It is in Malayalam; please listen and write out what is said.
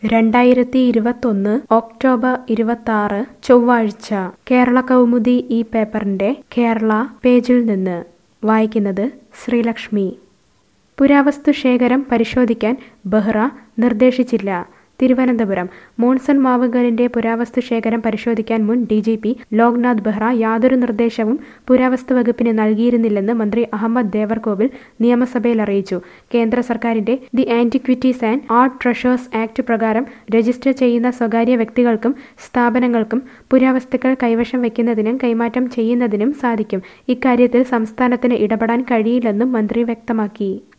രണ്ടായിരത്തി ഇരുപത്തൊന്ന് ഒക്ടോബർ ഇരുപത്താറ് ചൊവ്വാഴ്ച കേരള കൗമുദി ഈ പേപ്പറിന്റെ കേരള പേജിൽ നിന്ന് വായിക്കുന്നത് ശ്രീലക്ഷ്മി പുരാവസ്തു ശേഖരം പരിശോധിക്കാൻ ബെഹ്റ നിർദ്ദേശിച്ചില്ല തിരുവനന്തപുരം മോൺസൺ മാവുങ്കലിന്റെ പുരാവസ്തു ശേഖരം പരിശോധിക്കാൻ മുൻ D G P Loknath Behera യാതൊരു നിർദ്ദേശവും പുരാവസ്തു വകുപ്പിന് നൽകിയിരുന്നില്ലെന്ന് മന്ത്രി അഹമ്മദ് ദേവർകോവിൽ നിയമസഭയിൽ അറിയിച്ചു കേന്ദ്ര സർക്കാരിന്റെ the antiquities and art treasures act പ്രകാരം രജിസ്റ്റർ ചെയ്യുന്ന സ്വകാര്യ വ്യക്തികൾക്കും സ്ഥാപനങ്ങൾക്കും പുരാവസ്തുക്കൾ കൈവശം വയ്ക്കുന്നതിനും കൈമാറ്റം ചെയ്യുന്നതിനും സാധിക്കും ഇക്കാര്യത്തിൽ സംസ്ഥാനത്തിന് ഇടപെടാൻ കഴിയില്ലെന്നും മന്ത്രി വ്യക്തമാക്കി